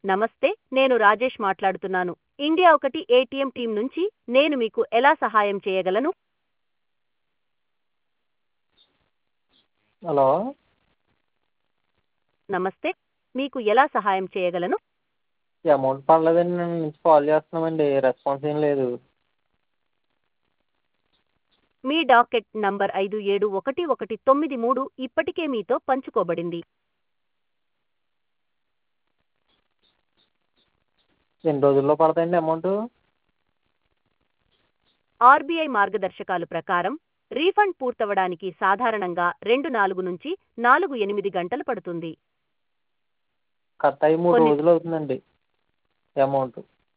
నమస్తే నేను రాజేష్ మాట్లాడుతున్నాను ఇండియా ఒకటి ఏటీఎం టీం నుంచి నేను మీకు ఎలా సహాయం చేయగలను హలో నమస్తే మీకు ఎలా సహాయం చేయగలను ఈ అమౌంట్ పడలేదని నేను నుంచి కాల్ చేస్తున్నామండి రెస్పాన్స్ ఏం లేదు మీ డాకెట్ నంబర్ ఐదు ఏడు ఒకటి ఒకటి తొమ్మిది మూడు ఇప్పటికే మీతో పంచుకోబడింది ఎన్ని రోజుల్లో పడతాయండి అమౌంట్ ఆర్బీఐ మార్గదర్శకాలు ప్రకారం రీఫండ్ పూర్తవడానికి సాధారణంగా రెండు నాలుగు నుంచి నాలుగు ఎనిమిది గంటలు పడుతుంది కట్ అయ్యి మూడు కొన్ని- రోజులు అవుతుందండి అమౌంట్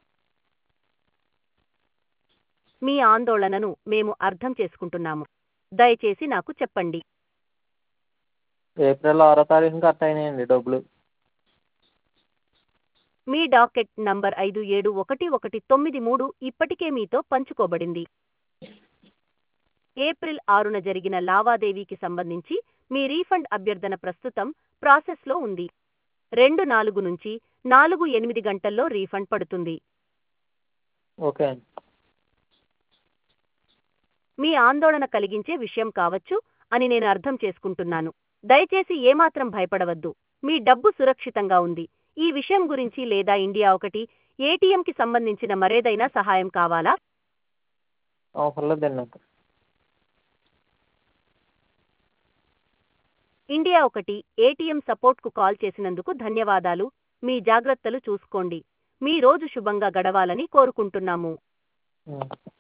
మీ ఆందోళనను మేము అర్థం చేసుకుంటున్నాము దయచేసి నాకు చెప్పండి ఏప్రిల్ ఆరో తారీఖున కట్ అయినాయండి డబ్బులు మీ డాకెట్ నంబర్ ఐదు ఏడు ఒకటి ఒకటి తొమ్మిది మూడు ఇప్పటికే మీతో పంచుకోబడింది ఏప్రిల్ ఆరున జరిగిన లావాదేవీకి సంబంధించి మీ రీఫండ్ అభ్యర్థన ప్రస్తుతం ప్రాసెస్లో ఉంది రెండు నాలుగు నుంచి నాలుగు ఎనిమిది గంటల్లో రీఫండ్ పడుతుంది ఓకే అండి మీ ఆందోళన కలిగించే విషయం కావచ్చు అని నేను అర్థం చేసుకుంటున్నాను దయచేసి ఏమాత్రం భయపడవద్దు మీ డబ్బు సురక్షితంగా ఉంది ఈ విషయం గురించి లేదా ఇండియా ఒకటి ఏటీఎంకి సంబంధించిన మరేదైనా సహాయం కావాలా అవసరం లేదండి నాకు ఇండియా ఒకటి ఏటీఎం సపోర్ట్కు కాల్ చేసినందుకు ధన్యవాదాలు మీ జాగ్రత్తలు చూసుకోండి మీ రోజు శుభంగా గడవాలని కోరుకుంటున్నాము ఉం.